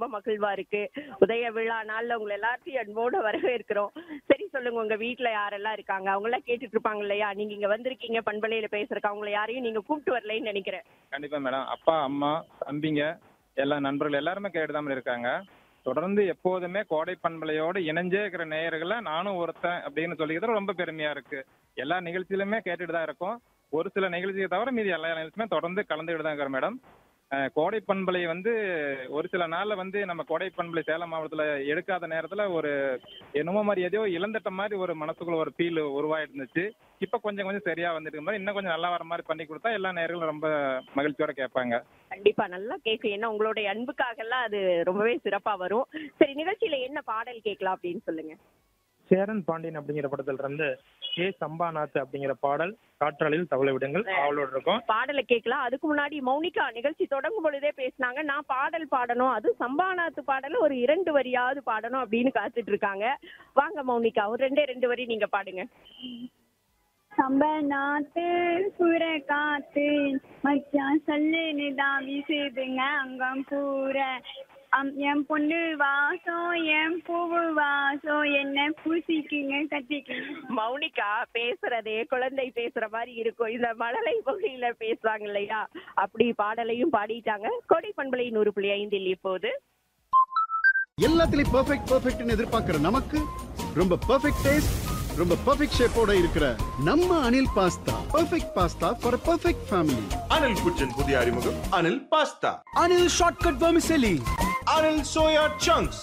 மகிழ்வா இருக்கு உதய விழா நாள்ல உங்களை எல்லாத்தையும் அன்போட வரவேற்கிறோம் சரி சொல்லுங்க உங்க வீட்ல யாரெல்லாம் இருக்காங்க அவங்க எல்லாம் கேட்டுட்டு இருப்பாங்க இல்லையா நீங்க இங்க வந்திருக்கீங்க பண்பலையில பேசுறதுக்கு அவங்கள யாரையும் நீங்க கூப்பிட்டு வரலைன்னு நினைக்கிறேன் கண்டிப்பா மேடம் அப்பா அம்மா தம்பிங்க எல்லா நண்பர்கள் எல்லாருமே கேட்டுதான் இருக்காங்க தொடர்ந்து எப்போதுமே கோடை பண்பலையோடு இணைஞ்சே இருக்கிற நேயர்களை நானும் ஒருத்தன் அப்படின்னு சொல்லிக்கிறது ரொம்ப பெருமையா இருக்கு எல்லா நிகழ்ச்சியிலுமே கேட்டுட்டு தான் இருக்கோம் ஒரு சில நிகழ்ச்சியை தவிர மீதி எல்லா நிகழ்ச்சியுமே தொடர்ந்து கலந்துக்கிட்டு தான் இருக்கிறோம் மேடம் அஹ், கோடை பண்பலை வந்து ஒரு சில நாள்ல வந்து நம்ம கோடை பண்பலை சேலம் மாவட்டத்துல எடுக்காத நேரத்துல ஒரு என்னமோ மாதிரி எதையோ இழந்துட்ட மாதிரி ஒரு மனசுக்குள்ள ஒரு ஃபீல் உருவாயிட்டு இருந்துச்சு இப்ப கொஞ்சம் கொஞ்சம் சரியா வந்துட்டு மாதிரி இன்னும் கொஞ்சம் நல்லா வர மாதிரி பண்ணி கொடுத்தா எல்லா நேர்களும் ரொம்ப மகிழ்ச்சியோட கேட்பாங்க கண்டிப்பா நல்லா கேட்கும் ஏன்னா உங்களுடைய அன்புக்காக எல்லாம் அது ரொம்பவே சிறப்பா வரும் சரி நிகழ்ச்சியில என்ன பாடல் கேட்கலாம் அப்படின்னு சொல்லுங்க சேரன் பாண்டியன் அப்படிங்கிற படத்துல இருந்து ஏ சம்பாநாத் அப்படிங்கிற பாடல் காற்றாலையில் தவளை விடுங்கள் அவளோட இருக்கும் பாடலை கேட்கலாம் அதுக்கு முன்னாடி மௌனிகா நிகழ்ச்சி தொடங்கும் பொழுதே பேசினாங்க நான் பாடல் பாடணும் அது சம்பானாத்து பாடல ஒரு இரண்டு வரியாவது பாடணும் அப்படின்னு காத்துட்டு இருக்காங்க வாங்க மௌனிகா ஒரு ரெண்டே ரெண்டு வரி நீங்க பாடுங்க சம்பநாத்து சுர காத்து மச்சான் சல்லுன்னு தான் வீசுதுங்க அங்கம் பூர அம், என் பொண்ணு வாசம் என் பூவு வாசம் என்ன பூசிக்குங்க கத்திக்குங்க மௌனிகா பேசுறதே குழந்தை பேசுற மாதிரி இருக்கும் இந்த மழலை பகுதியில பேசுறாங்க இல்லையா அப்படி பாடலையும் பாடிட்டாங்க கொடை பண்பலை நூறு புள்ளி ஐந்தில் இப்போது எல்லாத்துலயும் பெர்ஃபெக்ட் பெர்ஃபெக்ட்னு எதிர்பார்க்கிற நமக்கு ரொம்ப பெர்ஃபெக்ட் டேஸ்ட் ரொம்ப பெர்ஃபெக்ட் ஷேப்போட இருக்கிற நம்ம Anil pasta perfect pasta for perfect family Anil kitchen புதிய அறிமுகம் Anil pasta Anil shortcut vermicelli Anil soya chunks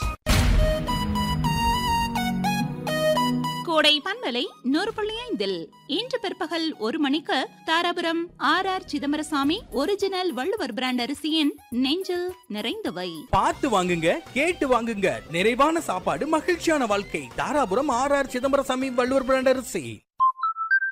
Kodai பண்பலை நூறு புள்ளி ஐந்தில் இன்று பிற்பகல் ஒரு மணிக்கு Dharapuram R R Chidambarasamy original Valluvar brand அரிசியின் நெஞ்சில் நிறைந்தவை பார்த்து வாங்குங்க கேட்டு வாங்குங்க நிறைவான சாப்பாடு மகிழ்ச்சியான வாழ்க்கை Dharapuram R R Chidambarasamy Valluvar brand அரிசி